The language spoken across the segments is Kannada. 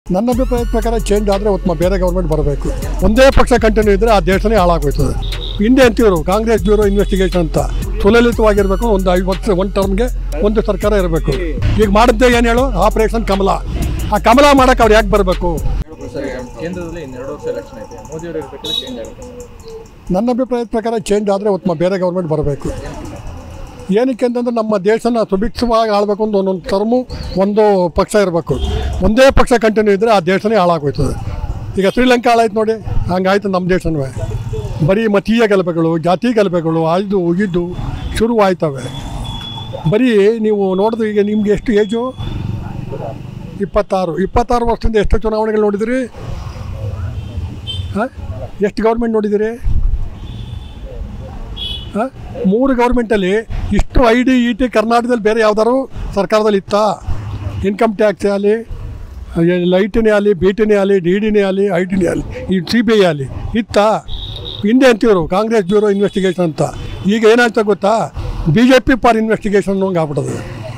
ನನ್ನ ಅಭಿಪ್ರಾಯದ ಪ್ರಕಾರ ಚೇಂಜ್ ಆದರೆ ಉತ್ತಮ ಬೇರೆ ಗೌರ್ಮೆಂಟ್ ಬರಬೇಕು ಒಂದೇ ಪಕ್ಷ ಕಂಟಿನ್ಯೂ ಇದ್ದರೆ ಆ ದೇಶನೇ ಹಾಳಾಗೋಯ್ತದೆ ಹಿಂದೆ ಅಂತೀವರು ಕಾಂಗ್ರೆಸ್ ಬ್ಯೂರೋ ಇನ್ವೆಸ್ಟಿಗೇಷನ್ ಅಂತ ಸುಲಲಿತವಾಗಿರಬೇಕು ಒಂದು ಐದು ವರ್ಷ ಒಂದು ಟರ್ಮ್ಗೆ ಒಂದು ಸರ್ಕಾರ ಇರಬೇಕು ಈಗ ಮಾಡಿದ್ದೆ ಏನು ಹೇಳು ಆಪರೇಷನ್ ಕಮಲ ಆ ಕಮಲ ಮಾಡೋಕೆ ಅವ್ರು ಯಾಕೆ ಬರಬೇಕು ಸರ್ ಈಗ ಕೇಂದ್ರದಲ್ಲಿ ಇನ್ನೆರಡು ವರ್ಷ ಎಲೆಕ್ಷನ್ ಐತೆ ಮೋದಿ ಅವರು ಇರಬೇಕಾದ್ರೆ ಚೇಂಜ್ ಆಗುತ್ತೆ ಸರ್ ನನ್ನ ಅಭಿಪ್ರಾಯದ ಪ್ರಕಾರ ಚೇಂಜ್ ಆದರೆ ಉತ್ತಮ ಬೇರೆ ಗೌರ್ಮೆಂಟ್ ಬರಬೇಕು ಏನಕ್ಕೆ ಅಂತಂದ್ರೆ ನಮ್ಮ ದೇಶನ ಸುಭಿಕ್ಷವಾಗಿ ಆಳಬೇಕು ಅಂತ ಒಂದೊಂದು ಟರ್ಮು ಒಂದು ಪಕ್ಷ ಇರಬೇಕು ಒಂದೇ ಪಕ್ಷ ಕಂಟಿನ್ಯೂ ಇದ್ದರೆ ಆ ದೇಶನೇ ಹಾಳಾಗೋಯ್ತದೆ ಈಗ ಶ್ರೀಲಂಕಾ ಹಾಳಾಯ್ತು ನೋಡಿ ಹಂಗಾಯ್ತು ನಮ್ಮ ದೇಶನೂ ಬರೀ ಮತೀಯ ಗಲಭೆಗಳು ಜಾತಿ ಗಲಭೆಗಳು ಅದು ಇದು ಶುರು ಆಯ್ತವೆ ಬರೀ ನೀವು ನೋಡಿದ್ರೆ ಈಗ ನಿಮ್ಗೆ ಎಷ್ಟು ಏಜು ಇಪ್ಪತ್ತಾರು ಇಪ್ಪತ್ತಾರು ವರ್ಷದಿಂದ ಎಷ್ಟು ಚುನಾವಣೆಗಳು ನೋಡಿದಿರಿ ಹಾಂ ಎಷ್ಟು ಗೌರ್ಮೆಂಟ್ ನೋಡಿದಿರಿ ಹಾಂ ಮೂರು ಗೌರ್ಮೆಂಟಲ್ಲಿ ಇಷ್ಟು ಐ ಡಿ ಇ ಟಿ ಕರ್ನಾಟಕದಲ್ಲಿ ಬೇರೆ ಯಾವ್ದಾದ್ರು ಸರ್ಕಾರದಲ್ಲಿ ಇತ್ತಾ ಇನ್ಕಮ್ ಟ್ಯಾಕ್ಸ್ ಆಗಲಿ ಲೈಟಿನೇ ಆಗಲಿ ಬಿ ಟಿನೇ ಆಗಲಿ ಡಿ ಡಿನೇ ಆಗಲಿ ಐ ಟಿನೇ ಆಗಲಿ ಈ ಸಿ ಬಿ ಐ ಆಗಲಿ ಇತ್ತಾ ಹಿಂದೆ ಅಂತೀವರು ಕಾಂಗ್ರೆಸ್ ಬ್ಯೂರೋ ಇನ್ವೆಸ್ಟಿಗೇಷನ್ ಅಂತ ಈಗ ಏನಾಗ್ತಾ ಗೊತ್ತಾ B J P for investigation ಅನ್ನೋಂಗೆ ಆಗ್ಬಿಟ್ಟದೆ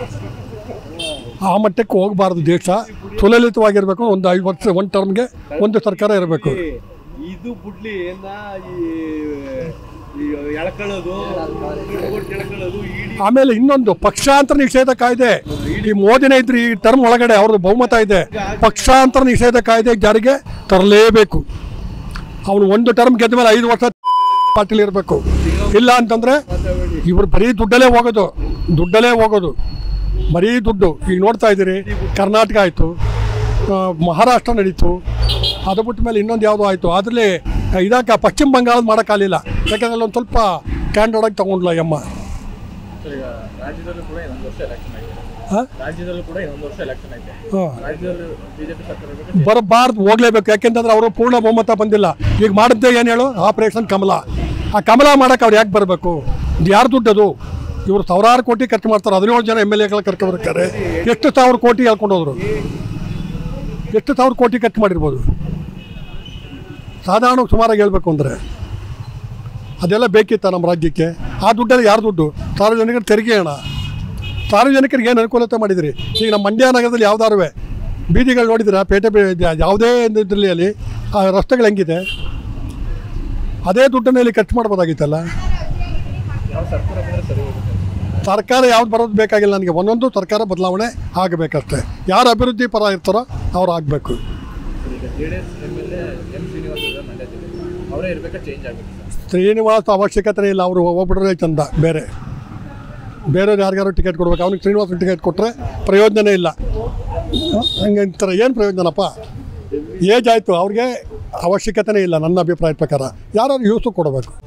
ಆ ಮಟ್ಟಕ್ಕೆ ಹೋಗಬಾರ್ದು ದೇಶ ಸುಲಲಿತವಾಗಿರಬೇಕು ಒಂದು ಐದು ವರ್ಷ ಒಂದು ಟರ್ಮ್ಗೆ ಒಂದು ಸರ್ಕಾರ ಇರಬೇಕು ಇದು ಬುಡ್ಲಿ ಏನ ಈ ಈ ಎಳ್ಕೊಳ್ಳೋದು ದುಡ್ಡು ಎಳ್ಕೊಳ್ಳೋದು ಇಡೀ ಆಮೇಲೆ ಇನ್ನೊಂದು ಪಕ್ಷಾಂತರ ನಿಷೇಧ ಕಾಯ್ದೆ ಈ ಮೋದಿನೇ ಇದ್ರೆ ಈ ಟರ್ಮ್ ಒಳಗಡೆ ಅವ್ರದ್ದು ಬಹುಮತ ಇದೆ ಪಕ್ಷಾಂತರ ನಿಷೇಧ ಕಾಯ್ದೆ ಜಾರಿಗೆ ತರಲೇಬೇಕು ಅವನು ಒಂದು ಟರ್ಮ್ ಗೆದ್ದ ಮೇಲೆ ಐದು ವರ್ಷ ಪಾರ್ಟಿಲಿ ಇರಬೇಕು ಇಲ್ಲ ಅಂತಂದ್ರೆ ಇವರು ಬರೀ ದುಡ್ಡಲ್ಲೇ ಹೋಗೋದು ದುಡ್ಡಲ್ಲೇ ಹೋಗೋದು ಬರೀ ದುಡ್ಡು ಈಗ ನೋಡ್ತಾ ಇದ್ದೀರಿ ಕರ್ನಾಟಕ ಆಯಿತು ಮಹಾರಾಷ್ಟ್ರ ನಡೀತು ಅದು ಬಿಟ್ಟ ಮೇಲೆ ಇನ್ನೊಂದು ಯಾವುದೋ ಆಯಿತು ಅದರಲ್ಲಿ ಇದಾಕ ಪಶ್ಚಿಮ ಬಂಗಾಳದ ಮಾಡೋಕ್ಕಾಗಲಿಲ್ಲ ಯಾಕಂದ್ರೆ ಅಲ್ಲೊಂದು ಸ್ವಲ್ಪ ಕ್ಯಾಂಡರ್ಡ್ ಆಗಿ ತಗೊಂಡ್ಲ ಯಮ್ಮ ಸರ್ ಈಗ ರಾಜ್ಯದಲ್ಲೂ ಕೂಡ ಇನ್ನೊಂದು ವರ್ಷ ಎಲೆಕ್ಷನ್ ಐತೆ ಹಾಂ ರಾಜ್ಯದಲ್ಲೂ ಕೂಡ ಇನ್ನೊಂದು ವರ್ಷ ಎಲೆಕ್ಷನ್ ಐತೆ ಹಾಂ ರಾಜ್ಯದಲ್ಲಿ ಬಿಜೆಪಿ ಸರ್ಕಾರ ಇರಬೇಕು ಬರಬಾರ್ದು ಹೋಗ್ಲೇಬೇಕು ಯಾಕೆಂತಂದ್ರೆ ಅವರು ಪೂರ್ಣ ಬಹುಮತ ಬಂದಿಲ್ಲ ಈಗ ಮಾಡಿದ್ದೆ ಏನು ಹೇಳು ಆಪರೇಷನ್ ಕಮಲ ಆ ಕಮಲ ಮಾಡೋಕೆ ಅವ್ರು ಯಾಕೆ ಬರಬೇಕು ಇದು ಯಾರು ದುಡ್ಡದು ಇವರು ಸಾವಿರಾರು ಕೋಟಿ ಖರ್ಚು ಮಾಡ್ತಾರೆ ಹದಿನೇಳು ಜನ ಎಮ್ ಎಲ್ ಎಗಳ ಕರ್ಕೊಂಡು ಬರ್ತಾರೆ ಎಷ್ಟು ಸಾವಿರ ಕೋಟಿ ಹೇಳ್ಕೊಂಡು ಹೋದ್ರು ಎಷ್ಟು ಸಾವಿರ ಕೋಟಿ ಖರ್ಚು ಮಾಡಿರ್ಬೋದು ಸಾಧಾರಣ ಸುಮಾರಾಗಿ ಹೇಳ್ಬೇಕು ಅಂದರೆ ಅದೆಲ್ಲ ಬೇಕಿತ್ತ ನಮ್ಮ ರಾಜ್ಯಕ್ಕೆ ಆ ದುಡ್ಡೆಲ್ಲ ಯಾರು ದುಡ್ಡು ಸಾರ್ವಜನಿಕರ ತೆರಿಗೆ ಹಣ ಸಾರ್ವಜನಿಕರಿಗೆ ಏನು ಅನುಕೂಲತೆ ಮಾಡಿದಿರಿ ಈಗ ನಮ್ಮ ಮಂಡ್ಯ ನಗರದಲ್ಲಿ ಯಾವ್ದಾರು ಬೀದಿಗಳು ನೋಡಿದ್ರೆ ಪೇಟೆ ಬೀ- ಯಾವುದೇ ಇದರಲ್ಲಿ ಅಲ್ಲಿ ಆ ರಸ್ತೆಗಳು ಹೆಂಗಿದೆ ಅದೇ ದುಡ್ಡನ್ನು ಇಲ್ಲಿ ಖರ್ಚು ಮಾಡ್ಬೋದಾಗಿತ್ತಲ್ಲ ಯಾವ ಸರ್ಕಾರ ಬಂದರೆ ಸರಿ ಹೋಗುತ್ತೆ ಸರ್ಕಾರ ಯಾವ್ದು ಬರೋದು ಬೇಕಾಗಿಲ್ಲ ನನಗೆ ಒಂದೊಂದು ಸರ್ಕಾರ ಬದಲಾವಣೆ ಆಗಬೇಕಷ್ಟೇ ಯಾರು ಅಭಿವೃದ್ಧಿ ಪರ ಇರ್ತಾರೋ ಅವ್ರು ಆಗಬೇಕು ಈಗ J D S M L A ಎಂ ಶ್ರೀನಿವಾಸ್ ಇದ್ದಾರೆ ಮಂಡ್ಯ ಜಿಲ್ಲೆ ಅವರೇ ಇರಬೇಕಾ ಚೇಂಜ್ ಆಗುತ್ತೆ ಸರ್ ಶ್ರೀನಿವಾಸ ಅವಶ್ಯಕತೆ ಇಲ್ಲ ಅವರು ಒಬ್ಬರೇ ಚಂದ ಬೇರೆ ಬೇರೆಯವ್ರು ಯಾರಿಗಾರು ಟಿಕೆಟ್ ಕೊಡ್ಬೇಕು ಅವ್ನಿಗೆ ಶ್ರೀನಿವಾಸ ಟಿಕೆಟ್ ಕೊಟ್ಟರೆ ಪ್ರಯೋಜನನೇ ಇಲ್ಲ ಹ? ಹಂಗೆ ಅಂತಾರೆ ಏನು ಪ್ರಯೋಜನಪ್ಪ ಏಜ್ ಆಯಿತು ಅವ್ರಿಗೆ ಅವಶ್ಯಕತೆನೇ ಇಲ್ಲ ನನ್ನ ಅಭಿಪ್ರಾಯದ ಪ್ರಕಾರ ಯಾರು ಯೂಸು ಕೊಡಬೇಕು